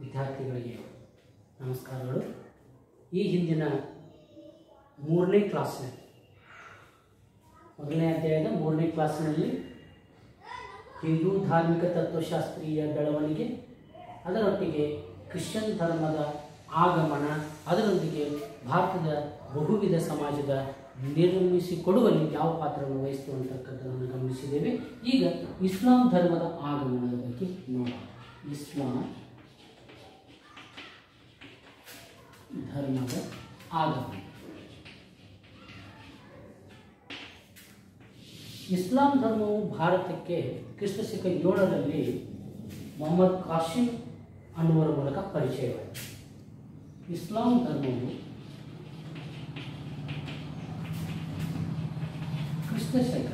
ವಿದ್ಯಾರ್ಥಿಗಳಿಗೆ ನಮಸ್ಕಾರಗಳು ಈ ಹಿಂದಿನ ಮೂರನೇ ಕ್ಲಾಸ್ನಲ್ಲಿ ಮೊದಲನೇ ಅಧ್ಯಾಯದ ಮೂರನೇ ಕ್ಲಾಸ್ನಲ್ಲಿ ಹಿಂದೂ ಧಾರ್ಮಿಕ ತತ್ವಶಾಸ್ತ್ರೀಯ ಬೆಳವಣಿಗೆ ಅದರೊಟ್ಟಿಗೆ ಕ್ರಿಶ್ಚಿಯನ್ ಧರ್ಮದ ಆಗಮನ ಅದರೊಂದಿಗೆ ಭಾರತದ ಬಹುವಿಧ ಸಮಾಜದ ನಿರ್ಮಿಸಿಕೊಡುವಲ್ಲಿ ಯಾವ ಪಾತ್ರವನ್ನು ವಹಿಸ್ತು ಅಂತಕ್ಕಂಥದ್ದನ್ನು ಗಮನಿಸಿದ್ದೇವೆ ಈಗ ಇಸ್ಲಾಂ ಧರ್ಮದ ಆಗಮನದ ಬಗ್ಗೆ ನೋಡೋಣ ಇಸ್ಲಾಂ ಧರ್ಮದ ಆಗಮನ ಇಸ್ಲಾಂ ಧರ್ಮವು ಭಾರತಕ್ಕೆ ಕ್ರಿಸ್ತಶಕ ಏಳರಲ್ಲಿ ಮೊಹಮ್ಮದ್ ಕಾಶಿಂ ಅನ್ನುವರ ಮೂಲಕ ಪರಿಚಯವಾಯಿತು ಇಸ್ಲಾಂ ಧರ್ಮವು ಕ್ರಿಸ್ತಶಕ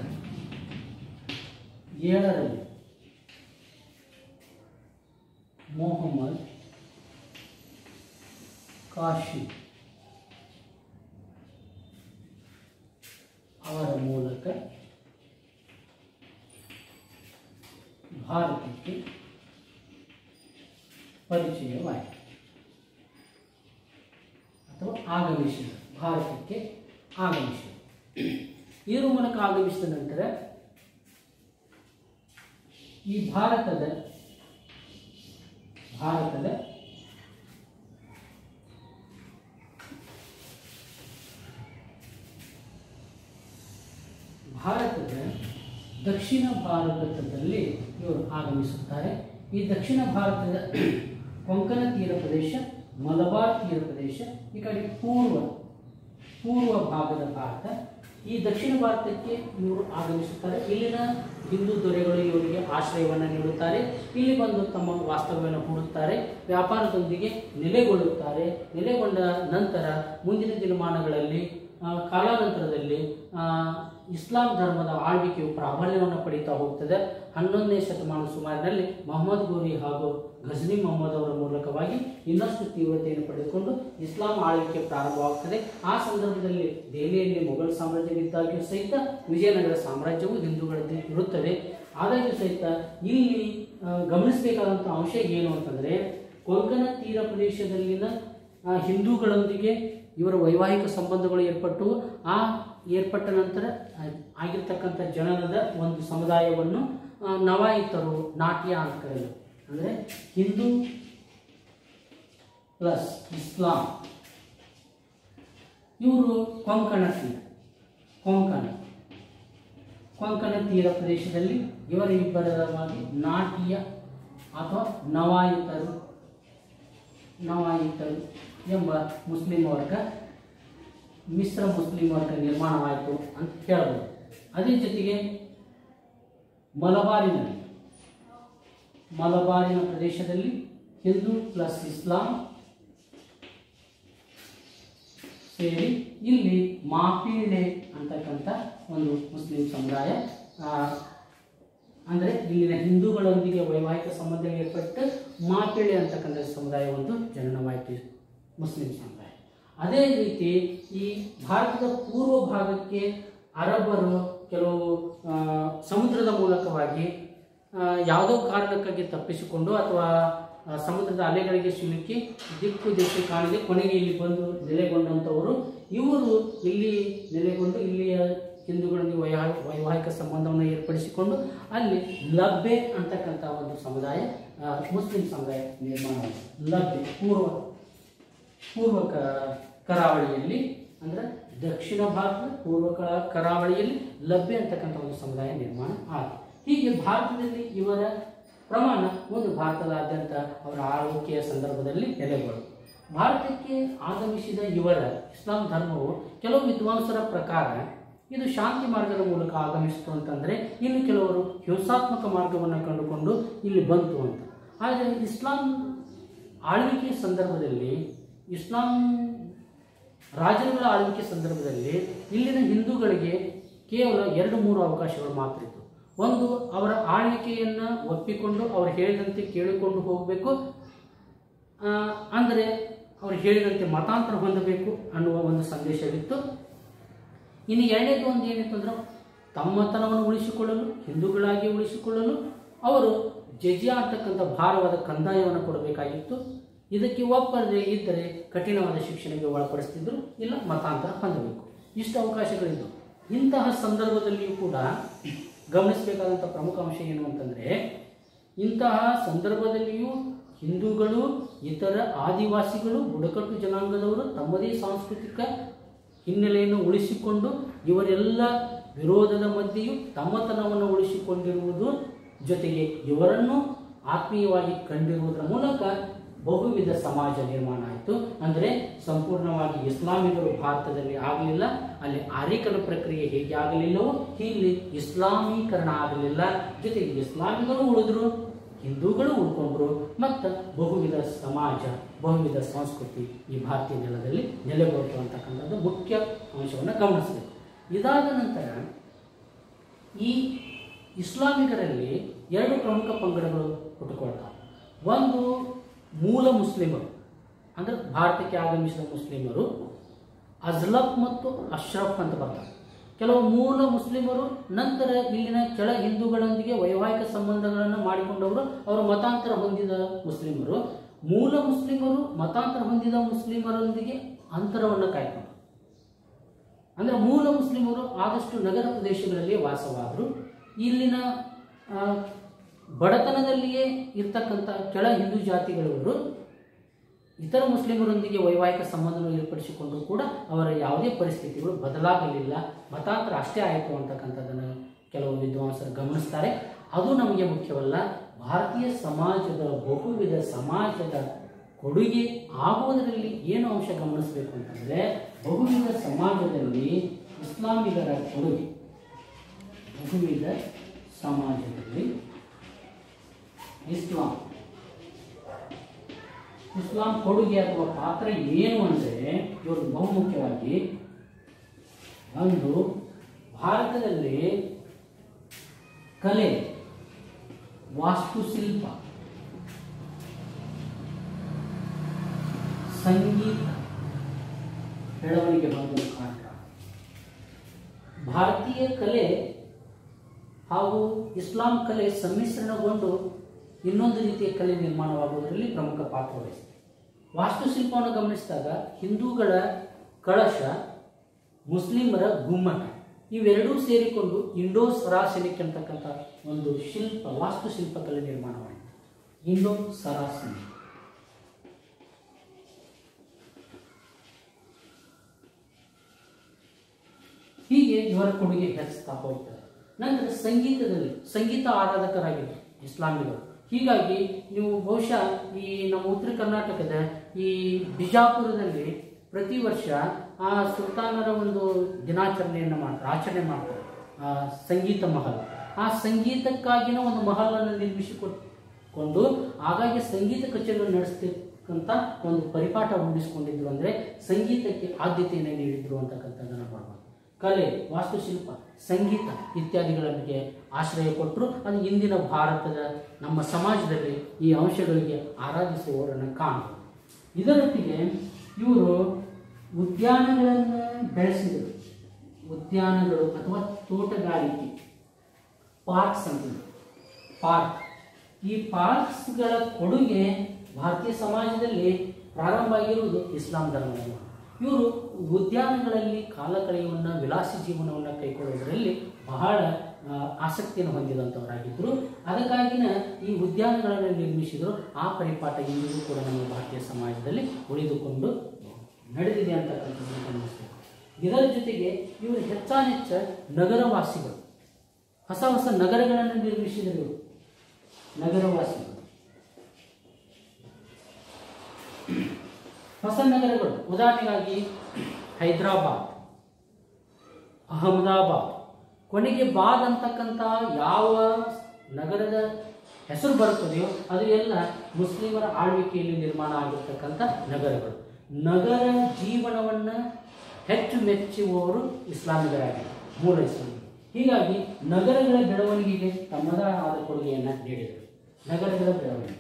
ಏಳರಲ್ಲಿ ಮೊಹಮ್ಮದ್ ಕಾಶಿ ಅವರ ಮೂಲಕ ಭಾರತಕ್ಕೆ ಪರಿಚಯವಾಯಿತು ಅಥವಾ ಆಗಮಿಸಿದ ಭಾರತಕ್ಕೆ ಆಗಮಿಸಿದ ಇದರ ಮೂಲಕ ಆಗಮಿಸಿದ ನಂತರ ಈ ಭಾರತದ ಭಾರತದ ಭಾರತದ ದಕ್ಷಿಣ ಭಾರತದಲ್ಲಿ ಇವರು ಆಗಮಿಸುತ್ತಾರೆ ಈ ದಕ್ಷಿಣ ಭಾರತದ ಕೊಂಕಣ ತೀರ ಪ್ರದೇಶ ಮಲಬಾರ್ ತೀರ ಪ್ರದೇಶ ಈ ಕಡೆ ಪೂರ್ವ ಪೂರ್ವ ಭಾಗದ ಭಾರತ ಈ ದಕ್ಷಿಣ ಭಾರತಕ್ಕೆ ಇವರು ಆಗಮಿಸುತ್ತಾರೆ ಇಲ್ಲಿನ ಹಿಂದೂ ದೊರೆಗಳು ಇವರಿಗೆ ಆಶ್ರಯವನ್ನು ನೀಡುತ್ತಾರೆ ಇಲ್ಲಿ ಬಂದು ತಮ್ಮ ವಾಸ್ತವ್ಯವನ್ನು ಹೂಡುತ್ತಾರೆ ವ್ಯಾಪಾರದೊಂದಿಗೆ ನೆಲೆಗೊಳ್ಳುತ್ತಾರೆ ನೆಲೆಗೊಂಡ ನಂತರ ಮುಂದಿನ ದಿನಮಾನಗಳಲ್ಲಿ ಆ, ಕಾಲಾನಂತರದಲ್ಲಿ ಆ, ಇಸ್ಲಾಂ ಧರ್ಮದ ಆಳ್ವಿಕೆಯು ಪ್ರಾಬಲ್ಯವನ್ನು ಪಡೀತಾ ಹೋಗ್ತದೆ ಹನ್ನೊಂದನೇ ಶತಮಾನ ಸುಮಾರಿನಲ್ಲಿ ಮೊಹಮ್ಮದ್ ಗೋರಿ ಹಾಗೂ ಘಜ್ನಿ ಮೊಹಮ್ಮದ್ ಅವರ ಮೂಲಕವಾಗಿ ಇನ್ನಷ್ಟು ತೀವ್ರತೆಯನ್ನು ಪಡೆದುಕೊಂಡು ಇಸ್ಲಾಂ ಆಳ್ವಿಕೆ ಪ್ರಾರಂಭವಾಗ್ತದೆ ಆ ಸಂದರ್ಭದಲ್ಲಿ ದೆಹಲಿಯಲ್ಲಿ ಮೊಘಲ್ ಸಾಮ್ರಾಜ್ಯವಿದ್ದಾಗ್ಯೂ ಸಹಿತ ವಿಜಯನಗರ ಸಾಮ್ರಾಜ್ಯವು ಹಿಂದೂಗಳದ್ದು ಇರುತ್ತದೆ ಆದಾಗ್ಯೂ ಸಹಿತ ಇಲ್ಲಿ ಆ, ಗಮನಿಸಬೇಕಾದಂಥ ಅಂಶ ಏನು ಅಂತಂದರೆ ಕೊಂಕಣ ತೀರ ಪ್ರದೇಶದಲ್ಲಿನ ಆ, ಹಿಂದೂಗಳೊಂದಿಗೆ ಇವರ ವೈವಾಹಿಕ ಸಂಬಂಧಗಳು ಏರ್ಪಟ್ಟು ಆ ಏರ್ಪಟ್ಟ ನಂತರ ಆ, ಆಗಿರ್ತಕ್ಕಂಥ ಜನರದ ಒಂದು ಸಮುದಾಯವನ್ನು ಆ, ನವಾಯಿತರು ನಾಟ್ಯ ಅಂತ ಕರೆಯಲು ಅಂದರೆ ಹಿಂದೂ ಪ್ಲಸ್ ಇಸ್ಲಾಂ ಇವರು ಕೊಂಕಣ ತೀರ ಕೊಂಕಣ ಕೊಂಕಣ ತೀರ ಪ್ರದೇಶದಲ್ಲಿ ಇವರ ಇಬ್ಬರವಾಗಿ ನಾಟ್ಯ ಅಥವಾ ನವಾಯಿತರು ನವಾಯಿತರು ಎಂಬ ಮುಸ್ಲಿಂ ವರ್ಗ ಮಿಶ್ರ ಮುಸ್ಲಿಂ ವರ್ಗ ನಿರ್ಮಾಣವಾಯಿತು ಅಂತ ಹೇಳ್ಬೋದು ಅದೇ ಜೊತೆಗೆ ಮಲಬಾರಿನಲ್ಲಿ ಮಲಬಾರಿನ ಪ್ರದೇಶದಲ್ಲಿ ಹಿಂದೂ ಪ್ಲಸ್ ಇಸ್ಲಾಂ ಸೇರಿ ಇಲ್ಲಿ ಮಾಪೀಳೆ ಅಂತಕ್ಕಂಥ ಒಂದು ಮುಸ್ಲಿಂ ಸಮುದಾಯ ಆ, ಅಂದರೆ ಇಲ್ಲಿನ ಹಿಂದೂಗಳೊಂದಿಗೆ ವೈವಾಹಿಕ ಸಂಬಂಧ ಏರ್ಪಟ್ಟು ಮಾಪಿಳೆ ಅಂತಕ್ಕಂಥ ಸಮುದಾಯ ಒಂದು ಜನನವಾಯಿತು ಮುಸ್ಲಿಂ ಸಮುದಾಯ ಅದೇ ರೀತಿ ಈ ಭಾರತದ ಪೂರ್ವ ಭಾಗಕ್ಕೆ ಅರಬ್ಬರು ಕೆಲವು ಆ, ಸಮುದ್ರದ ಮೂಲಕವಾಗಿ ಆ, ಯಾವುದೋ ಕಾರಣಕ್ಕಾಗಿ ತಪ್ಪಿಸಿಕೊಂಡು ಅಥವಾ ಆ, ಸಮುದ್ರದ ಅಲೆಗಳಿಗೆ ಸಿಲುಕಿ ದಿಕ್ಕು ದಿಕ್ಕು ಕಾಣದೆ ಕೊನೆಗೆ ಇಲ್ಲಿ ಬಂದು ನೆಲೆಗೊಂಡಂಥವರು ಇವರು ಇಲ್ಲಿ ನೆಲೆಗೊಂಡು ಇಲ್ಲಿಯ ಹಿಂದೂಗಳೊಂದಿಗೆ ವೈವಾ ವೈವಾಹಿಕ ಸಂಬಂಧವನ್ನು ಏರ್ಪಡಿಸಿಕೊಂಡು ಅಲ್ಲಿ ಲಬ್ಬೆ ಅಂತಕ್ಕಂಥ ಒಂದು ಸಮುದಾಯ ಆ, ಮುಸ್ಲಿಂ ಸಮುದಾಯ ನಿರ್ಮಾಣವಾಗಿದೆ ಲಬ್ಬೆ ಪೂರ್ವ ಪೂರ್ವ ಕ- ಕರಾವಳಿಯಲ್ಲಿ ಅಂದರೆ ದಕ್ಷಿಣ ಭಾರತದ ಪೂರ್ವ ಕ- ಕರಾವಳಿಯಲ್ಲಿ ಲಭ್ಯ ಅಂತಕ್ಕಂಥ ಒಂದು ಸಮುದಾಯ ನಿರ್ಮಾಣ ಆಗಿದೆ ಹೀಗೆ ಭಾರತದಲ್ಲಿ ಇವರ ಪ್ರಮಾಣ ಒಂದು ಭಾರತದಾದ್ಯಂತ ಅವರ ಆಳ್ವಿಕೆಯ ಸಂದರ್ಭದಲ್ಲಿ ನೆಲೆಗಳು ಭಾರತಕ್ಕೆ ಆಗಮಿಸಿದ ಇವರ ಇಸ್ಲಾಂ ಧರ್ಮವು ಕೆಲವು ವಿದ್ವಾಂಸರ ಪ್ರಕಾರ ಇದು ಶಾಂತಿ ಮಾರ್ಗದ ಮೂಲಕ ಆಗಮಿಸಿತು ಅಂತಂದರೆ ಇನ್ನು ಕೆಲವರು ಹಿಂಸಾತ್ಮಕ ಮಾರ್ಗವನ್ನು ಕಂಡುಕೊಂಡು ಇಲ್ಲಿ ಬಂತು ಅಂತ ಆದರೆ ಇಸ್ಲಾಂ ಆಳ್ವಿಕೆಯ ಸಂದರ್ಭದಲ್ಲಿ ಇಸ್ಲಾಂ ರಾಜರುಗಳ ಆಳ್ವಿಕೆ ಸಂದರ್ಭದಲ್ಲಿ ಇಲ್ಲಿನ ಹಿಂದೂಗಳಿಗೆ ಕೇವಲ ಎರಡು ಮೂರು ಅವಕಾಶಗಳು ಮಾತ್ರ ಇತ್ತು ಒಂದು ಅವರ ಆಳ್ವಿಕೆಯನ್ನು ಒಪ್ಪಿಕೊಂಡು ಅವರು ಹೇಳಿದಂತೆ ಕೇಳಿಕೊಂಡು ಹೋಗಬೇಕು ಅಂದರೆ ಅವರು ಹೇಳಿದಂತೆ ಮತಾಂತರ ಹೊಂದಬೇಕು ಅನ್ನುವ ಒಂದು ಸಂದೇಶವಿತ್ತು ಇನ್ನು ಎರಡನೇದು ಒಂದು ಏನಿತ್ತು ಅಂದ್ರೆ ತಮ್ಮತನವನ್ನು ಉಳಿಸಿಕೊಳ್ಳಲು ಹಿಂದೂಗಳಾಗಿ ಉಳಿಸಿಕೊಳ್ಳಲು ಅವರು ಜಜಿಯಾ ಅಂತಕ್ಕಂಥ ಭಾರವಾದ ಕಂದಾಯವನ್ನು ಕೊಡಬೇಕಾಗಿತ್ತು ಇದಕ್ಕೆ ಒಪ್ಪದೆ ಇದ್ದರೆ ಕಠಿಣವಾದ ಶಿಕ್ಷಣಕ್ಕೆ ಒಳಪಡಿಸ್ತಿದ್ರು ಇಲ್ಲ ಮತಾಂತರ ಹೊಂದಬೇಕು ಇಷ್ಟು ಅವಕಾಶಗಳಿದ್ದವು ಇಂತಹ ಸಂದರ್ಭದಲ್ಲಿಯೂ ಕೂಡ ಗಮನಿಸಬೇಕಾದಂಥ ಪ್ರಮುಖ ಅಂಶ ಏನು ಅಂತಂದರೆ ಇಂತಹ ಸಂದರ್ಭದಲ್ಲಿಯೂ ಹಿಂದೂಗಳು ಇತರ ಆದಿವಾಸಿಗಳು ಬುಡಕಟ್ಟು ಜನಾಂಗದವರು ತಮ್ಮದೇ ಸಾಂಸ್ಕೃತಿಕ ಹಿನ್ನೆಲೆಯನ್ನು ಉಳಿಸಿಕೊಂಡು ಇವರೆಲ್ಲ ವಿರೋಧದ ಮಧ್ಯೆಯೂ ತಮ್ಮತನವನ್ನು ಉಳಿಸಿಕೊಂಡಿರುವುದು ಜೊತೆಗೆ ಇವರನ್ನು ಆತ್ಮೀಯವಾಗಿ ಕಂಡಿರುವುದರ ಮೂಲಕ ಬಹುವಿಧ ಸಮಾಜ ನಿರ್ಮಾಣ ಆಯಿತು ಅಂದರೆ ಸಂಪೂರ್ಣವಾಗಿ ಇಸ್ಲಾಮಿಗರು ಭಾರತದಲ್ಲಿ ಆಗಲಿಲ್ಲ ಅಲ್ಲಿ ಆರ್ಯಕರ ಪ್ರಕ್ರಿಯೆ ಹೇಗೆ ಆಗಲಿಲ್ಲವೋ ಇಲ್ಲಿ ಇಸ್ಲಾಮೀಕರಣ ಆಗಲಿಲ್ಲ ಜೊತೆಗೆ ಇಸ್ಲಾಮಿಗರು ಉಳಿದ್ರು ಹಿಂದೂಗಳು ಉಳ್ಕೊಂಡ್ರು ಮತ್ತು ಬಹುವಿಧ ಸಮಾಜ ಬಹುವಿಧ ಸಂಸ್ಕೃತಿ ಈ ಭಾರತೀಯ ನೆಲದಲ್ಲಿ ನೆಲೆಗೊಳ್ತು ಅಂತಕ್ಕಂಥದ್ದು ಮುಖ್ಯ ಅಂಶವನ್ನು ಗಮನಿಸಬೇಕು ಇದಾದ ನಂತರ ಈ ಇಸ್ಲಾಮಿಗರಲ್ಲಿ ಎರಡು ಪ್ರಮುಖ ಪಂಗಡಗಳು ಹುಟ್ಟುಕೊಳ್ತಾವೆ ಒಂದು ಮೂಲ ಮುಸ್ಲಿಮರು ಅಂದರೆ ಭಾರತಕ್ಕೆ ಆಗಮಿಸಿದ ಮುಸ್ಲಿಮರು ಅಜ್ಲಫ್ ಮತ್ತು ಅಶ್ರಫ್ ಅಂತ ಬರ್ತಾರೆ ಕೆಲವು ಮೂಲ ಮುಸ್ಲಿಮರು ನಂತರ ಇಲ್ಲಿನ ಕೆಳ ಹಿಂದೂಗಳೊಂದಿಗೆ ವೈವಾಹಿಕ ಸಂಬಂಧಗಳನ್ನು ಮಾಡಿಕೊಂಡವರು ಅವರು ಮತಾಂತರ ಹೊಂದಿದ ಮುಸ್ಲಿಮರು ಮೂಲ ಮುಸ್ಲಿಮರು ಮತಾಂತರ ಹೊಂದಿದ ಮುಸ್ಲಿಮರೊಂದಿಗೆ ಅಂತರವನ್ನು ಕಾಯ್ಕೊಂಡು ಅಂದರೆ ಮೂಲ ಮುಸ್ಲಿಮರು ಆದಷ್ಟು ನಗರ ಪ್ರದೇಶಗಳಲ್ಲಿ ವಾಸವಾದರು ಇಲ್ಲಿನ ಆ, ಬಡತನದಲ್ಲಿಯೇ ಇರ್ತಕ್ಕಂಥ ಕೆಳ ಹಿಂದೂ ಜಾತಿಗಳವರು ಇತರ ಮುಸ್ಲಿಮರೊಂದಿಗೆ ವೈವಾಹಿಕ ಸಂಬಂಧವನ್ನು ಏರ್ಪಡಿಸಿಕೊಂಡು ಕೂಡ ಅವರ ಯಾವುದೇ ಪರಿಸ್ಥಿತಿಗಳು ಬದಲಾಗಲಿಲ್ಲ ಮತಾಂತರ ಅಷ್ಟೇ ಆಯಿತು ಅಂತಕ್ಕಂಥದ್ದನ್ನು ಕೆಲವು ವಿದ್ವಾಂಸರು ಗಮನಿಸ್ತಾರೆ ಅದು ನಮಗೆ ಮುಖ್ಯವಲ್ಲ ಭಾರತೀಯ ಸಮಾಜದ ಬಹುವಿಧ ಸಮಾಜದ ಕೊಡುಗೆ ಆಗುವುದರಲ್ಲಿ ಏನು ಅಂಶ ಗಮನಿಸಬೇಕು ಅಂತಂದರೆ ಬಹುವಿಧ ಸಮಾಜದಲ್ಲಿ ಇಸ್ಲಾಮಿಗರ ಕೊಡುಗೆ ಬಹುವಿಧ ಸಮಾಜದಲ್ಲಿ ಇಸ್ಲಾಂ ಇಸ್ಲಾಂ ಕೊಡುಗೆ ಅಥವಾ ಪಾತ್ರ ಏನು ಅಂದರೆ ಇವರು ಬಹುಮುಖ್ಯವಾಗಿ ಒಂದು ಭಾರತದಲ್ಲಿ ಕಲೆ ವಾಸ್ತುಶಿಲ್ಪ ಸಂಗೀತ ಬೆಳವಣಿಗೆ ಬಂದ ಕಾರಣ ಭಾರತೀಯ ಕಲೆ ಹಾಗೂ ಇಸ್ಲಾಂ ಕಲೆ ಸಮ್ಮಿಶ್ರಣಗೊಂಡು ಇನ್ನೊಂದು ರೀತಿಯ ಕಲೆ ನಿರ್ಮಾಣವಾಗುವುದರಲ್ಲಿ ಪ್ರಮುಖ ಪಾತ್ರ ವಹಿಸಿದೆ ವಾಸ್ತುಶಿಲ್ಪವನ್ನು ಗಮನಿಸಿದಾಗ ಹಿಂದೂಗಳ ಕಳಶ ಮುಸ್ಲಿಮರ ಗುಮ್ಮಟ ಇವೆರಡೂ ಸೇರಿಕೊಂಡು ಇಂಡೋ ಸರಾಸನಿಕ್ ಅಂತಕ್ಕಂಥ ಒಂದು ಶಿಲ್ಪ ವಾಸ್ತುಶಿಲ್ಪ ಕಲೆ ನಿರ್ಮಾಣವಾಯಿತು ಇಂಡೋ ಸರಾಸನಿಕ್ ಹೀಗೆ ಇವರ ಕೊಡುಗೆ ಹೆಚ್ಚುತ್ತಾ ಹೋಗ್ತದೆ ನಂತರ ಸಂಗೀತದಲ್ಲಿ ಸಂಗೀತ ಆರಾಧಕರಾಗಿದ್ದರು ಇಸ್ಲಾಮಿಗಳು ಹೀಗಾಗಿ ನೀವು ಬಹುಶಃ ಈ ನಮ್ಮ ಉತ್ತರ ಕರ್ನಾಟಕದ ಈ ಬಿಜಾಪುರದಲ್ಲಿ ಪ್ರತಿ ವರ್ಷ ಆ ಸುಲ್ತಾನರ ಒಂದು ದಿನಾಚರಣೆಯನ್ನು ಮಾಡ್ತಾರೆ ಆಚರಣೆ ಮಾಡ್ತಾರೆ ಆ ಸಂಗೀತ ಮಹಲ್ ಆ ಸಂಗೀತಕ್ಕಾಗಿನ ಒಂದು ಮಹಲನ್ನು ನಿರ್ಮಿಸಿಕೊಟ್ಕೊಂಡು ಆಗಾಗ್ಗೆ ಸಂಗೀತ ಕಚೇರಿಗಳು ನಡೆಸ್ತಕ್ಕಂಥ ಒಂದು ಪರಿಪಾಠ ರೂಢಿಸಿಕೊಂಡಿದ್ರು ಅಂದರೆ ಸಂಗೀತಕ್ಕೆ ಆದ್ಯತೆಯನ್ನು ನೀಡಿದ್ರು ಅಂತಕ್ಕಂಥದ್ದನ್ನು ನೋಡ್ಬೋದು ಕಲೆ ವಾಸ್ತುಶಿಲ್ಪ ಸಂಗೀತ ಇತ್ಯಾದಿಗಳಿಗೆ ಆಶ್ರಯ ಕೊಟ್ಟರು ಅದು ಇಂದಿನ ಭಾರತದ ನಮ್ಮ ಸಮಾಜದಲ್ಲಿ ಈ ಅಂಶಗಳಿಗೆ ಆರಾಧಿಸುವವರನ್ನು ಕಾಣಬಹುದು ಇದರೊಟ್ಟಿಗೆ ಇವರು ಉದ್ಯಾನಗಳನ್ನು ಬೆಳೆಸಿದರು ಉದ್ಯಾನಗಳು ಅಥವಾ ತೋಟಗಾರಿಕೆ ಪಾರ್ಕ್ಸ್ ಅಂತಿದ್ರು ಪಾರ್ಕ್ ಈ ಪಾರ್ಕ್ಸ್ಗಳ ಕೊಡುಗೆ ಭಾರತೀಯ ಸಮಾಜದಲ್ಲಿ ಪ್ರಾರಂಭ ಆಗಿರುವುದು ಇಸ್ಲಾಂ ಧರ್ಮದಲ್ಲಿ ಇವರು ಉದ್ಯಾನಗಳಲ್ಲಿ ಕಾಲ ಕಳೆಯುವನ್ನ ವಿಲಾಸಿ ಜೀವನವನ್ನು ಕೈಗೊಳ್ಳುವುದರಲ್ಲಿ ಬಹಳ ಆ, ಆಸಕ್ತಿಯನ್ನು ಹೊಂದಿದಂಥವರಾಗಿದ್ದರು ಅದಕ್ಕಾಗಿನ ಈ ಉದ್ಯಾನಗಳನ್ನು ನಿರ್ಮಿಸಿದರು ಆ ಪರಿಪಾಠ ಇಂದಿಗೂ ಕೂಡ ನಮ್ಮ ಭಾರತೀಯ ಸಮಾಜದಲ್ಲಿ ಉಳಿದುಕೊಂಡು ನಡೆದಿದೆ ಅಂತಕ್ಕಂಥದ್ದನ್ನು ಗಮನಿಸಬೇಕು ಇದರ ಜೊತೆಗೆ ಇವರು ಹೆಚ್ಚಾನೆಚ್ಚ ನಗರವಾಸಿಗಳು ಹೊಸ ಹೊಸ ನಗರಗಳನ್ನು ನಿರ್ಮಿಸಿದರು ಇವರು ನಗರವಾಸಿಗಳು ಹೊಸ ನಗರಗಳು ಉದಾಹರಣೆಗಾಗಿ ಹೈದರಾಬಾದ್ ಅಹಮದಾಬಾದ್ ಕೊನೆಗೆ ಬಾದ್ ಅಂತಕ್ಕಂಥ ಯಾವ ನಗರದ ಹೆಸರು ಬರುತ್ತದೆಯೋ ಅದು ಎಲ್ಲ ಮುಸ್ಲಿಮರ ಆಳ್ವಿಕೆಯಲ್ಲಿ ನಿರ್ಮಾಣ ಆಗಿರ್ತಕ್ಕಂಥ ನಗರಗಳು ನಗರ ಜೀವನವನ್ನು ಹೆಚ್ಚು ಮೆಚ್ಚುವವರು ಇಸ್ಲಾಮಿಗರಾಗಿದ್ದಾರೆ ಮೂಲ ಇಸ್ಲಾಮಿಗಳು ಹೀಗಾಗಿ ನಗರಗಳ ಬೆಳವಣಿಗೆಗೆ ತಮ್ಮದೇ ಆದ ಕೊಡುಗೆಯನ್ನು ನೀಡಿದರು ನಗರಗಳ ಬೆಳವಣಿಗೆ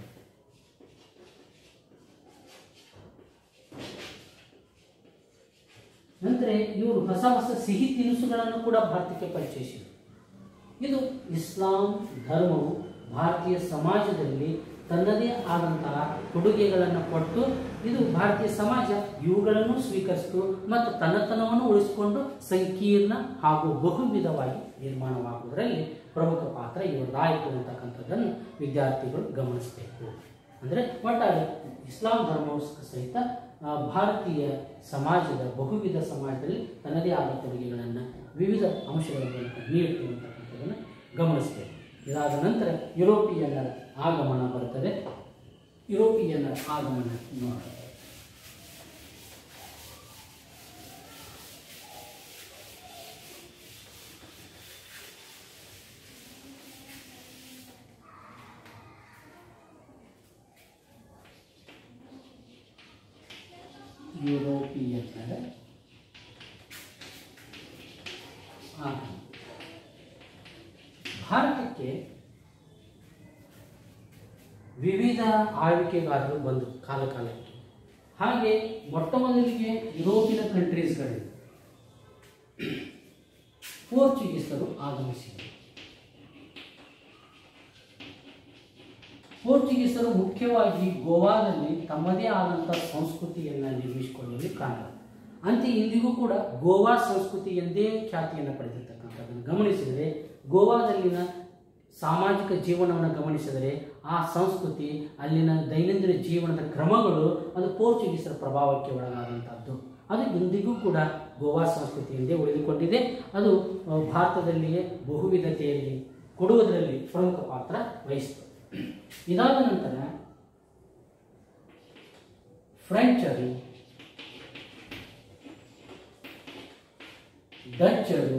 ನಂತರ ಇವರು ಹೊಸ ಹೊಸ ಸಿಹಿ ತಿನಿಸುಗಳನ್ನು ಕೂಡ ಭಾರತಕ್ಕೆ ಪರಿಚಯಿಸಿದರು ಇದು ಇಸ್ಲಾಂ ಧರ್ಮವು ಭಾರತೀಯ ಸಮಾಜದಲ್ಲಿ ತನ್ನದೇ ಆದಂತಹ ಕೊಡುಗೆಗಳನ್ನು ಕೊಟ್ಟು ಇದು ಭಾರತೀಯ ಸಮಾಜ ಇವುಗಳನ್ನು ಸ್ವೀಕರಿಸಿತು ಮತ್ತು ತನ್ನತನವನ್ನು ಉಳಿಸಿಕೊಂಡು ಸಂಕೀರ್ಣ ಹಾಗೂ ಬಹುವಿಧವಾಗಿ ನಿರ್ಮಾಣವಾಗುವುದರಲ್ಲಿ ಪ್ರಮುಖ ಪಾತ್ರ ಇವರದಾಯಿತು ಅಂತಕ್ಕಂಥದ್ದನ್ನು ವಿದ್ಯಾರ್ಥಿಗಳು ಗಮನಿಸಬೇಕು ಅಂದರೆ ಒಟ್ಟಾರೆ ಇಸ್ಲಾಂ ಧರ್ಮವು ಸಹಿತ ಆ, ಭಾರತೀಯ ಸಮಾಜದ ಬಹುವಿಧ ಸಮಾಜದಲ್ಲಿ ತನ್ನದೇ ಆದ ಕೊಡುಗೆಗಳನ್ನು ವಿವಿಧ ಅಂಶಗಳ ಮೂಲಕ ನೀಡಿತು ಅಂತಕ್ಕಂಥದ್ದನ್ನು ಗಮನಿಸಬೇಕು ಇದಾದ ನಂತರ ಯುರೋಪಿಯನ್ನರ ಆಗಮನ ಬರುತ್ತದೆ ಯುರೋಪಿಯನ್ನರ ಆಗಮನ ನೋಡೋಣ ಯುರೋಪಿಯನ್ನರ ಆಗಮನ ಭಾರತಕ್ಕೆ ವಿವಿಧ ಆಳ್ವಿಕೆಗಾರರು ಬಂದರು ಕಾಲ ಕಾಲಕ್ಕೆ ಹಾಗೆ ಮೊಟ್ಟ ಮೊದಲಿಗೆ ಯುರೋಪಿನ ಕಂಟ್ರೀಸ್ಗಳಿವೆ ಪೋರ್ಚುಗೀಸರು ಆಗಮಿಸಿದರು ಪೋರ್ಚುಗೀಸರು ಮುಖ್ಯವಾಗಿ ಗೋವಾದಲ್ಲಿ ತಮ್ಮದೇ ಆದಂಥ ಸಂಸ್ಕೃತಿಯನ್ನು ನಿರ್ಮಿಸಿಕೊಳ್ಳಲು ಕಾರಣ ಅಂತೆ ಇಂದಿಗೂ ಕೂಡ ಗೋವಾ ಸಂಸ್ಕೃತಿ ಎಂದೇ ಖ್ಯಾತಿಯನ್ನು ಪಡೆದಿರ್ತಕ್ಕಂಥದ್ದನ್ನು ಗಮನಿಸಿದರೆ ಗೋವಾದಲ್ಲಿನ ಸಾಮಾಜಿಕ ಜೀವನವನ್ನು ಗಮನಿಸಿದರೆ ಆ ಸಂಸ್ಕೃತಿ ಅಲ್ಲಿನ ದೈನಂದಿನ ಜೀವನದ ಕ್ರಮಗಳು ಅದು ಪೋರ್ಚುಗೀಸರ ಪ್ರಭಾವಕ್ಕೆ ಒಳಗಾದಂಥದ್ದು ಅದು ಇಂದಿಗೂ ಕೂಡ ಗೋವಾ ಸಂಸ್ಕೃತಿ ಎಂದೇ ಉಳಿದುಕೊಂಡಿದೆ ಅದು ಆ, ಭಾರತದಲ್ಲಿಯೇ ಬಹುವಿಧತೆಯಲ್ಲಿ ಕೊಡುವುದರಲ್ಲಿ ಪ್ರಮುಖ ಪಾತ್ರ ವಹಿಸಿತು ಇದಾದ ನಂತರ ಫ್ರೆಂಚರು ಡಚ್ಚರು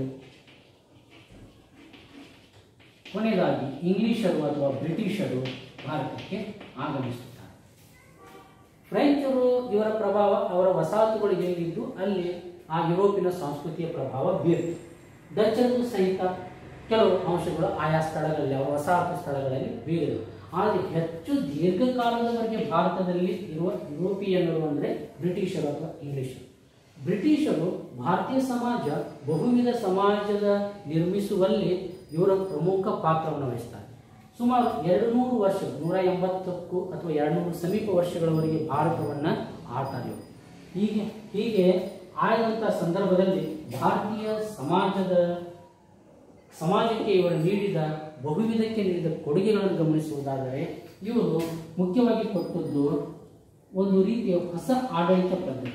ಕೊನೆಯದಾಗಿ ಇಂಗ್ಲಿಷರು ಅಥವಾ ಬ್ರಿಟಿಷರು ಭಾರತಕ್ಕೆ ಆಗಮಿಸುತ್ತಾರೆ ಫ್ರೆಂಚರು ಇವರ ಪ್ರಭಾವ ಅವರ ವಸಾಹತುಗಳು ಏನಿದ್ದು ಅಲ್ಲಿ ಆ ಯುರೋಪಿನ ಸಂಸ್ಕೃತಿಯ ಪ್ರಭಾವ ಬೀರಿತು ಡಚ್ಚರದು ಸಹಿತ ಕೆಲವು ಅಂಶಗಳು ಆಯಾ ಸ್ಥಳಗಳಲ್ಲಿ ಅವರ ವಸಾಹತು ಸ್ಥಳಗಳಲ್ಲಿ ಬೀರಿದವು ಆದರೆ ಹೆಚ್ಚು ದೀರ್ಘಕಾಲದವರೆಗೆ ಭಾರತದಲ್ಲಿ ಇರುವ ಯುರೋಪಿಯನ್ನರು ಅಂದರೆ ಬ್ರಿಟಿಷರು ಅಥವಾ ಇಂಗ್ಲಿಷರು ಬ್ರಿಟಿಷರು ಭಾರತೀಯ ಸಮಾಜ ಬಹುವಿಧ ಸಮಾಜದ ನಿರ್ಮಿಸುವಲ್ಲಿ ಇವರ ಪ್ರಮುಖ ಪಾತ್ರವನ್ನು ವಹಿಸ್ತಾರೆ ಸುಮಾರು ಎರಡು ನೂರು ವರ್ಷ ನೂರ ಎಂಬತ್ತಕ್ಕೂ ಅಥವಾ ಎರಡು ನೂರು ಸಮೀಪ ವರ್ಷಗಳವರೆಗೆ ಭಾರತವನ್ನು ಆಳ್ತಾರೆ ಇವರು ಹೀಗೆ ಹೀಗೆ ಆಳಿದಂಥ ಸಂದರ್ಭದಲ್ಲಿ ಭಾರತೀಯ ಸಮಾಜದ ಸಮಾಜಕ್ಕೆ ಇವರು ನೀಡಿದ ಬಹುವಿಧಕ್ಕೆ ನೀಡಿದ ಕೊಡುಗೆಗಳನ್ನು ಗಮನಿಸುವುದಾದರೆ ಇವರು ಮುಖ್ಯವಾಗಿ ಕೊಟ್ಟದ್ದು ಒಂದು ರೀತಿಯ ಹೊಸ ಆಡಳಿತ ಪದ್ಧತಿ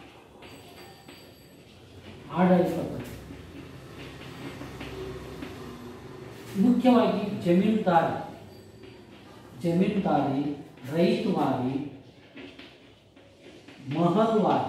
ಆಡಳಿತ ಪದ್ಧತಿ ಮುಖ್ಯವಾಗಿ ಜಮೀನ್ದಾರಿ ಜಮೀನ್ದಾರಿ ರೈತವಾರಿ ಮಹಲ್ವಾರಿ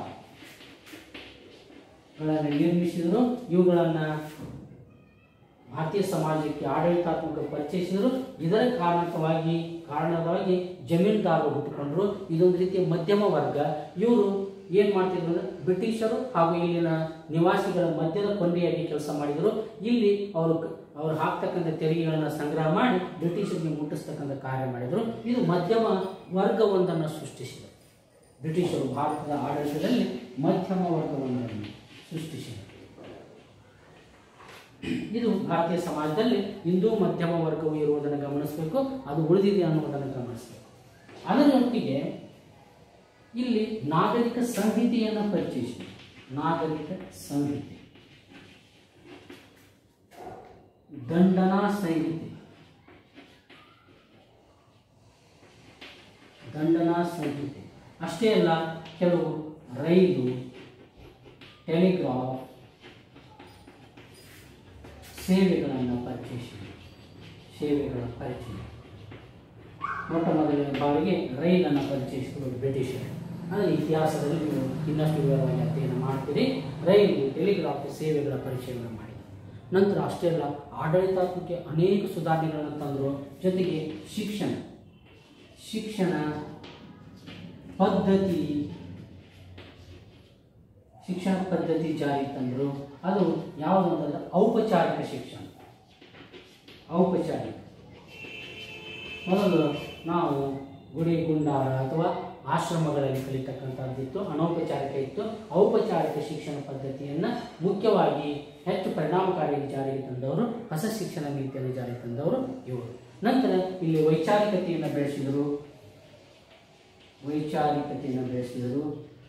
ಗಳನ್ನು ನಿರ್ಮಿಸಿದರು ಇವುಗಳನ್ನು ಭಾರತೀಯ ಸಮಾಜಕ್ಕೆ ಆಡಳಿತಾತ್ಮಕ ಪರಿಚಯಿಸಿದರು ಇದರ ಕಾರಣಕವಾಗಿ ಕಾರಣವಾಗಿ ಜಮೀನ್ದಾರರು ಹುಟ್ಟುಕೊಂಡರು ಇದೊಂದು ರೀತಿಯ ಮಧ್ಯಮ ವರ್ಗ ಇವರು ಏನು ಮಾಡ್ತಿದ್ರು ಅಂದ್ರೆ ಬ್ರಿಟಿಷರು ಹಾಗೂ ಇಲ್ಲಿನ ನಿವಾಸಿಗಳ ಮಧ್ಯದ ಕೊಂಡಿಯಾಗಿ ಕೆಲಸ ಮಾಡಿದರು ಇಲ್ಲಿ ಅವರು ಅವರು ಹಾಕ್ತಕ್ಕಂಥ ತೆರಿಗೆಗಳನ್ನು ಸಂಗ್ರಹ ಮಾಡಿ ಬ್ರಿಟಿಷರಿಗೆ ಮುಟ್ಟಿಸ್ತಕ್ಕಂಥ ಕಾರ್ಯ ಮಾಡಿದರು ಇದು ಮಧ್ಯಮ ವರ್ಗವೊಂದನ್ನು ಸೃಷ್ಟಿಸಿದರು ಬ್ರಿಟಿಷರು ಭಾರತದ ಆಡಳಿತದಲ್ಲಿ ಮಧ್ಯಮ ವರ್ಗವೊಂದನ್ನು ಸೃಷ್ಟಿಸಿದರು ಇದು ಭಾರತೀಯ ಸಮಾಜದಲ್ಲಿ ಹಿಂದೂ ಮಧ್ಯಮ ವರ್ಗವು ಇರುವುದನ್ನು ಗಮನಿಸಬೇಕು ಅದು ಉಳಿದಿದೆ ಅನ್ನುವುದನ್ನು ಗಮನಿಸಬೇಕು ಅದರೊಟ್ಟಿಗೆ ಇಲ್ಲಿ ನಾಗರಿಕ ಸಂಹಿತೆಯನ್ನು ಪರಿಚಯಿಸಿದೆ ನಾಗರಿಕ ಸಂಹಿತೆ ದಂಡನಾ ಸಂಹಿತೆ ದಂಡನಾ ಸಂಹಿತೆ ಅಷ್ಟೇ ಅಲ್ಲ ಕೆಲವು ರೈಲು ಟೆಲಿಗ್ರಾಫ್ ಸೇವೆಗಳನ್ನು ಪರಿಚಯಿಸಿದೆ ಸೇವೆಗಳ ಪರಿಚಯ ಮೊಟ್ಟ ಮೊದಲನೇ ಬಾರಿಗೆ ರೈಲನ್ನು ಪರಿಚಯಿಸಿದರು ಬ್ರಿಟಿಷರು ಅದರ ಇತಿಹಾಸದಲ್ಲಿ ನೀವು ಇನ್ನಷ್ಟು ವಿವರವಾಗಿ ಅಧ್ಯಯನ ಮಾಡ್ತೀರಿ ರೈಲು ಟೆಲಿಗ್ರಾಫ್ ಸೇವೆಗಳ ಪರಿಚಯವನ್ನು ಮಾಡಿದರು ನಂತರ ಅಷ್ಟೇ ಅಲ್ಲ ಆಡಳಿತಾತ್ಮಕ ಅನೇಕ ಸುಧಾರಣೆಗಳನ್ನು ತಂದರು ಜೊತೆಗೆ ಶಿಕ್ಷಣ ಶಿಕ್ಷಣ ಪದ್ಧತಿ ಶಿಕ್ಷಣ ಪದ್ಧತಿ ಜಾರಿ ತಂದರು ಅದು ಯಾವುದು ಅಂತಂದ್ರೆ ಔಪಚಾರಿಕ ಶಿಕ್ಷಣ ಔಪಚಾರಿಕ ಮೊದಲು ನಾವು ಗುಡಿ ಗುಂಡಾರ ಅಥವಾ ಆಶ್ರಮಗಳಲ್ಲಿ ಕಲಿತಕ್ಕಂಥದ್ದಿತ್ತು ಅನೌಪಚಾರಿಕ ಇತ್ತು ಔಪಚಾರಿಕ ಶಿಕ್ಷಣ ಪದ್ಧತಿಯನ್ನು ಮುಖ್ಯವಾಗಿ ಹೆಚ್ಚು ಪರಿಣಾಮಕಾರಿಯಾಗಿ ಜಾರಿಗೆ ತಂದವರು ಹೊಸ ಶಿಕ್ಷಣ ನೀತಿಯನ್ನು ಜಾರಿಗೆ ತಂದವರು ಇವರು ನಂತರ ಇಲ್ಲಿ ವೈಚಾರಿಕತೆಯನ್ನು ಬೆಳೆಸಿದರು ವೈಚಾರಿಕತೆಯನ್ನು ಬೆಳೆಸಿದರು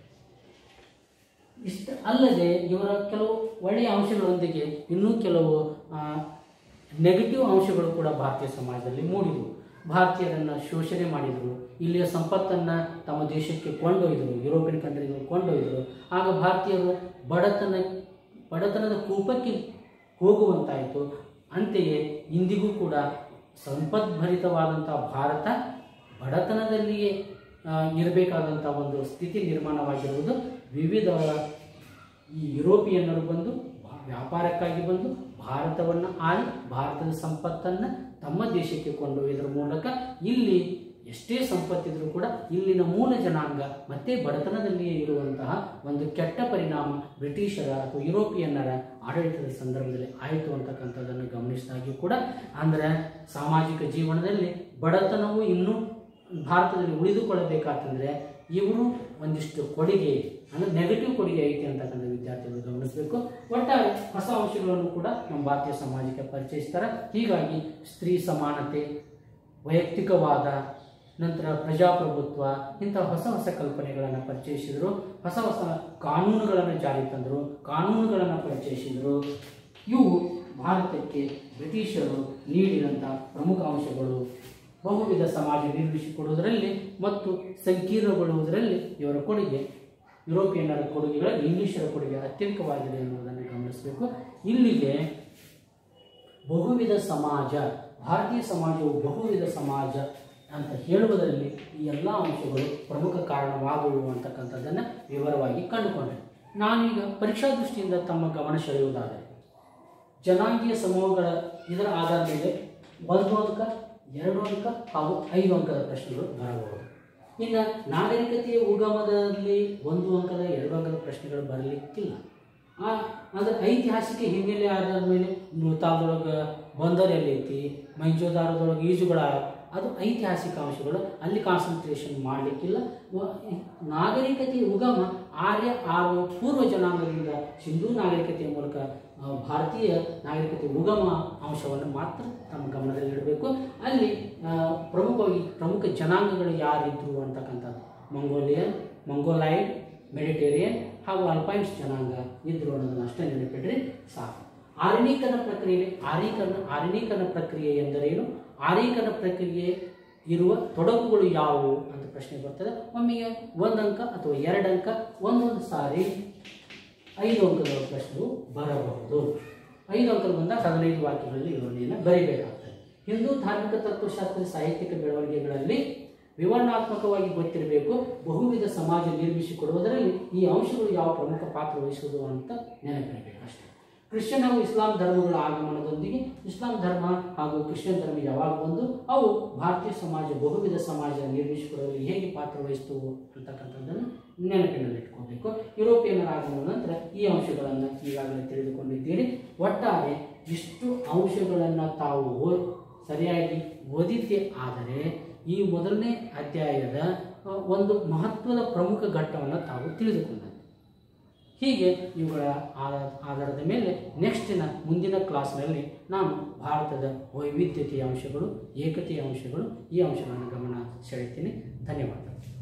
ಇಷ್ಟ ಅಲ್ಲದೆ ಇವರ ಕೆಲವು ಒಳ್ಳೆಯ ಅಂಶಗಳೊಂದಿಗೆ ಇನ್ನೂ ಕೆಲವು ನೆಗೆಟಿವ್ ಅಂಶಗಳು ಕೂಡ ಭಾರತೀಯ ಸಮಾಜದಲ್ಲಿ ಮೂಡಿದವು ಭಾರತೀಯರನ್ನು ಶೋಷಣೆ ಮಾಡಿದರು ಇಲ್ಲಿಯ ಸಂಪತ್ತನ್ನು ತಮ್ಮ ದೇಶಕ್ಕೆ ಕೊಂಡೊಯ್ದರು ಯುರೋಪಿಯನ್ ಕಂಟ್ರಿಗಳು ಕೊಂಡೊಯ್ದರು ಆಗ ಭಾರತೀಯರು ಬಡತನ ಬಡತನದ ಕೂಪಕ್ಕೆ ಹೋಗುವಂತಾಯಿತು ಅಂತೆಯೇ ಇಂದಿಗೂ ಕೂಡ ಸಂಪದ್ಭರಿತವಾದಂಥ ಭಾರತ ಬಡತನದಲ್ಲಿಯೇ ಇರಬೇಕಾದಂಥ ಒಂದು ಸ್ಥಿತಿ ನಿರ್ಮಾಣವಾಗಿರುವುದು ವಿವಿಧ ಈ ಯುರೋಪಿಯನ್ನರು ಬಂದು ಭಾ- ವ್ಯಾಪಾರಕ್ಕಾಗಿ ಬಂದು ಭಾರತವನ್ನು ಆಳಿ ಭಾರತದ ಸಂಪತ್ತನ್ನು ತಮ್ಮ ದೇಶಕ್ಕೆ ಕೊಂಡೊಯ್ಯೋದ್ರ ಮೂಲಕ ಇಲ್ಲಿ ಎಷ್ಟೇ ಸಂಪತ್ತಿದ್ರೂ ಕೂಡ ಇಲ್ಲಿನ ಮೂಲ ಜನಾಂಗ ಮತ್ತೆ ಬಡತನದಲ್ಲಿಯೇ ಇರುವಂತಹ ಒಂದು ಕೆಟ್ಟ ಪರಿಣಾಮ ಬ್ರಿಟಿಷರ ಅಥವಾ ಯುರೋಪಿಯನ್ನರ ಆಡಳಿತದ ಸಂದರ್ಭದಲ್ಲಿ ಆಯಿತು ಅಂತಕ್ಕಂಥದ್ದನ್ನು ಗಮನಿಸಿದಾಗ್ಯೂ ಕೂಡ ಅಂದರೆ ಸಾಮಾಜಿಕ ಜೀವನದಲ್ಲಿ ಬಡತನವು ಇನ್ನೂ ಭಾರತದಲ್ಲಿ ಉಳಿದುಕೊಳ್ಳಬೇಕಾತಂದರೆ ಇವರು ಒಂದಿಷ್ಟು ಕೊಡುಗೆ ಅಂದರೆ ನೆಗೆಟಿವ್ ಕೊಡುಗೆ ಐತಿ ಅಂತಕ್ಕಂಥ ವಿದ್ಯಾರ್ಥಿಗಳು ಗಮನಿಸಬೇಕು ಒಟ್ಟಾರೆ ಹೊಸ ಅಂಶಗಳನ್ನು ಕೂಡ ನಮ್ಮ ಭಾರತೀಯ ಸಮಾಜಕ್ಕೆ ಪರಿಚಯಿಸ್ತಾರೆ ಹೀಗಾಗಿ ಸ್ತ್ರೀ ಸಮಾನತೆ ವೈಯಕ್ತಿಕವಾದ ನಂತರ ಪ್ರಜಾಪ್ರಭುತ್ವ ಇಂಥ ಹೊಸ ಹೊಸ ಕಲ್ಪನೆಗಳನ್ನು ಪರಿಚಯಿಸಿದರು ಹೊಸ ಹೊಸ ಕಾನೂನುಗಳನ್ನು ಜಾರಿಗೆ ತಂದರು ಕಾನೂನುಗಳನ್ನು ಪರಿಚಯಿಸಿದರು ಇವು ಭಾರತಕ್ಕೆ ಬ್ರಿಟಿಷರು ನೀಡಿದಂಥ ಪ್ರಮುಖ ಅಂಶಗಳು ಬಹುವಿಧ ಸಮಾಜ ನಿರ್ಮಿಸಿಕೊಡುವುದರಲ್ಲಿ ಮತ್ತು ಸಂಕೀರ್ಣಗೊಳ್ಳುವುದರಲ್ಲಿ ಇವರ ಕೊಡುಗೆ ಯುರೋಪಿಯನ್ನರ ಕೊಡುಗೆಗಳಲ್ಲಿ ಇಂಗ್ಲಿಷರ ಕೊಡುಗೆ ಅತ್ಯಧಿಕವಾಗಿದೆ ಎನ್ನುವುದನ್ನು ಗಮನಿಸಬೇಕು ಇಲ್ಲಿಗೆ ಬಹುವಿಧ ಸಮಾಜ ಭಾರತೀಯ ಸಮಾಜವು ಬಹುವಿಧ ಸಮಾಜ ಅಂತ ಹೇಳುವುದರಲ್ಲಿ ಈ ಎಲ್ಲ ಅಂಶಗಳು ಪ್ರಮುಖ ಕಾರಣವಾಗುವು ಅಂತಕ್ಕಂಥದ್ದನ್ನು ವಿವರವಾಗಿ ಕಂಡುಕೊಂಡೆ ನಾನೀಗ ಪರೀಕ್ಷಾ ದೃಷ್ಟಿಯಿಂದ ತಮ್ಮ ಗಮನ ಸೆಳೆಯುವುದಾದರೆ ಜನಾಂಗೀಯ ಸಮೂಹಗಳ ಇದರ ಆಧಾರದ ಮೇಲೆ ಒಂದು ಅಂಕ ಎರಡು ಅಂಕ ಹಾಗೂ ಐದು ಅಂಕದ ಪ್ರಶ್ನೆಗಳು ಬರಬಹುದು ಇನ್ನು ನಾಗರಿಕತೆಯ ಉಗಮದಲ್ಲಿ ಒಂದು ಅಂಕದ ಎರಡು ಅಂಕದ ಪ್ರಶ್ನೆಗಳು ಬರಲಿಕ್ಕಿಲ್ಲ ಆ ಅಂದರೆ ಐತಿಹಾಸಿಕ ಹಿನ್ನೆಲೆ ಆಧಾರದ ಮೇಲೆ ನೂತಾದೊಳಗೆ ಬಂದರ್ ಎಲ್ಲೈತಿ ಮೈಜೋದಾರದೊಳಗೆ ಈಜುಗಳ ಅದು ಐತಿಹಾಸಿಕ ಅಂಶಗಳು ಅಲ್ಲಿ ಕಾನ್ಸಂಟ್ರೇಷನ್ ಮಾಡಲಿಕ್ಕಿಲ್ಲ ವ- ನಾಗರಿಕತೆಯ ಉಗಮ ಆರ್ಯ ಹಾಗೂ ಪೂರ್ವ ಜನಾಂಗದಿಂದ ಸಿಂಧೂ ನಾಗರಿಕತೆಯ ಮೂಲಕ ಆ, ಭಾರತೀಯ ನಾಗರಿಕತೆ ಉಗಮ ಅಂಶವನ್ನು ಮಾತ್ರ ತಮ್ಮ ಗಮನದಲ್ಲಿಡಬೇಕು ಅಲ್ಲಿ ಆ, ಪ್ರಮುಖವಾಗಿ ಪ್ರಮುಖ ಜನಾಂಗಗಳು ಯಾರಿದ್ರು ಅಂತಕ್ಕಂಥದ್ದು ಮಂಗೋಲಿಯನ್ ಮಂಗೋಲೈಡ್ ಮೆಡಿಟೇರಿಯನ್ ಹಾಗೂ ಅಲ್ಪೈನ್ಸ್ ಜನಾಂಗ ಇದ್ರು ಅನ್ನೋದನ್ನ ಅಷ್ಟೇ ನೆನಪಿಡ್ರಿ ಸಾಕು ಆರಣ್ಯೀಕರಣ ಪ್ರಕ್ರಿಯೆ ಆರೀಕರಣ ಆರಣ್ಯೀಕರಣ ಪ್ರಕ್ರಿಯೆ ಎಂದರೇನು ಆರೀಕರಣ ಪ್ರಕ್ರಿಯೆ ಇರುವ ತೊಡಕುಗಳು ಯಾವುವು ಅಂತ ಪ್ರಶ್ನೆ ಬರ್ತದೆ ಒಮ್ಮೆಗೆ ಒಂದು ಅಂಕ ಅಥವಾ ಎರಡು ಅಂಕ ಒಂದೊಂದು ಸಾರಿ ಐದು ಅಂಕದ ಪ್ರಶ್ನೆಗಳು ಬರಬಹುದು ಐದು ಅಂಕದ ಬಂದಾಗ ಹದಿನೈದು ವಾಕ್ಯಗಳಲ್ಲಿ ವಿವರಣೆಯನ್ನು ಬರೀಬೇಕಾಗ್ತದೆ ಹಿಂದೂ ಧಾರ್ಮಿಕ ತತ್ವಶಾಸ್ತ್ರ ಸಾಹಿತ್ಯಿಕ ಬೆಳವಣಿಗೆಗಳಲ್ಲಿ ವಿವರಣಾತ್ಮಕವಾಗಿ ಗೊತ್ತಿರಬೇಕು ಬಹುವಿಧ ಸಮಾಜ ನಿರ್ಮಿಸಿಕೊಡುವುದರಲ್ಲಿ ಈ ಅಂಶಗಳು ಯಾವ ಪ್ರಮುಖ ಪಾತ್ರ ವಹಿಸುವುದು ಅಂತ ನೆನಪಿರಬೇಕು ಅಷ್ಟೇ ಕ್ರಿಶ್ಚಿಯನ್ ಹಾಗೂ ಇಸ್ಲಾಂ ಧರ್ಮಗಳ ಆಗಮನದೊಂದಿಗೆ ಇಸ್ಲಾಂ ಧರ್ಮ ಹಾಗೂ ಕ್ರಿಶ್ಚಿಯನ್ ಧರ್ಮ ಯಾವಾಗ ಬಂದು ಅವು ಭಾರತೀಯ ಸಮಾಜ ಬಹುವಿಧ ಸಮಾಜ ನಿರ್ಮಿಸಿಕೊಡುವಲ್ಲಿ ಹೇಗೆ ಪಾತ್ರ ವಹಿಸ್ತವು ಅಂತಕ್ಕಂಥದ್ದನ್ನು ನೆನಪಿನಲ್ಲಿಟ್ಕೋಬೇಕು ಯುರೋಪಿಯನ್ನರ ಆಗಮನದ ನಂತರ ಈ ಅಂಶಗಳನ್ನು ಈಗಾಗಲೇ ತಿಳಿದುಕೊಂಡಿದ್ದೀರಿ ಒಟ್ಟಾರೆ ಇಷ್ಟು ಅಂಶಗಳನ್ನು ತಾವು ಓ ಸರಿಯಾಗಿ ಓದಿದ್ದೇ ಆದರೆ ಈ ಮೊದಲನೇ ಅಧ್ಯಾಯದ ಆ, ಒಂದು ಮಹತ್ವದ ಪ್ರಮುಖ ಘಟ್ಟವನ್ನು ತಾವು ತಿಳಿದುಕೊಂಡದ್ದು ಹೀಗೆ ಇವುಗಳ ಆಧಾರ ಆಧಾರದ ಮೇಲೆ ನೆಕ್ಸ್ಟಿನ ಮುಂದಿನ ಕ್ಲಾಸ್ನಲ್ಲಿ ನಾನು ಭಾರತದ ವೈವಿಧ್ಯತೆಯ ಅಂಶಗಳು ಏಕತೆಯ ಅಂಶಗಳು ಈ ಅಂಶಗಳನ್ನು ಗಮನ ಸೆಳೆತೀನಿ ಧನ್ಯವಾದಗಳು